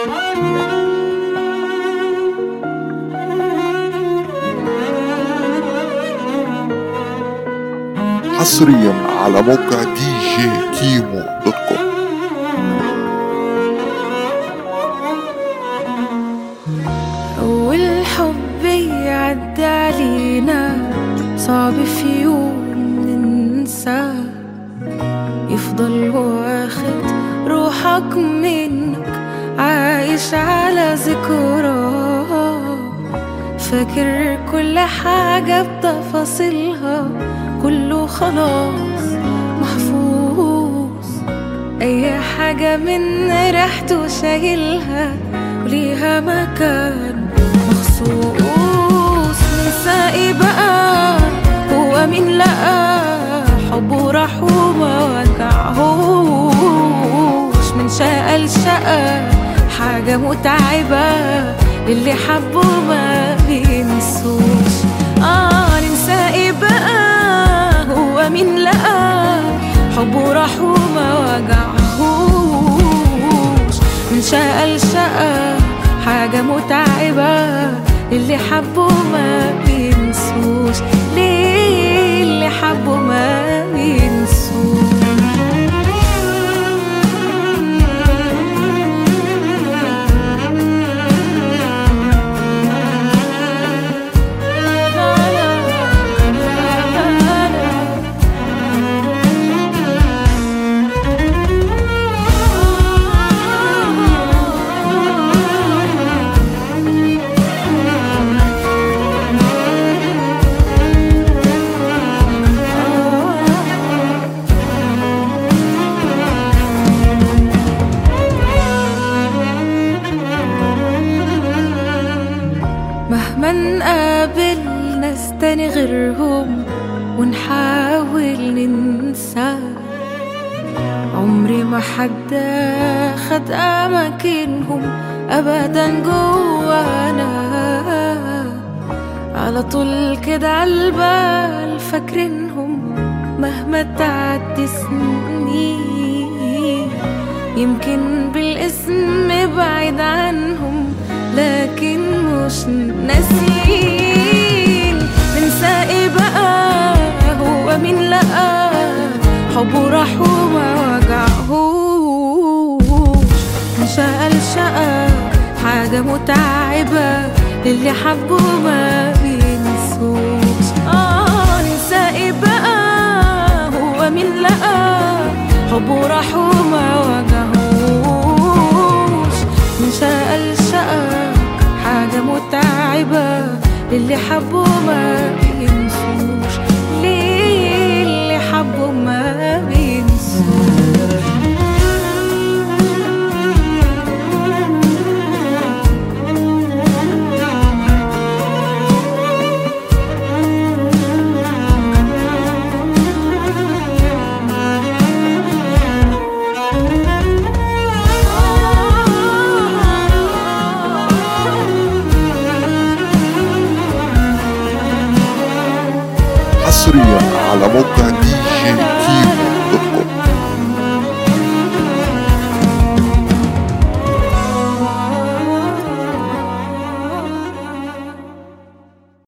حصريا على موقع دي جي كيمو دوت كوم أول حب يعدي علينا صعب في يوم ننساه يفضل واخد روحك منك عايش على ذكراه فاكر كل حاجة بتفاصيلها كله خلاص محفوظ أي حاجة من ريحته شايلها وليها مكان مخصوص ننسى ايه بقى هو مين لقى حبه راح وما وجعهوش من شقى لشقى حاجة متعبة للي حبه ما بينسوش اه ننسى ايه بقى هو مين لقى حبه راح وما وجعهوش من شقى لشقى حاجة متعبة اللي حبه ما بينسوش ليه اللي حبه ما بينسوش مهما نقابل ناس تاني غيرهم ونحاول ننسى عمري ما حد خد أماكنهم أبدا جوانا على طول كده عالبال فاكرينهم مهما تعدي سنين يمكن بالاسم بعيد عنهم لكن مش ناسين ننسى ايه بقى هو مين لقى حبه راح وما وجعهوش انشقى لشقى حاجة متعبة للي حبه ما بينسوش اه ننسى ايه بقى هو مين لقى حبه راح وما وجعهوش من شقى لشقى حاجة متعبة للي حبه ما بينسوش ليه اللي حبه ما بينسوش حصريا على موقع دي جي كيمو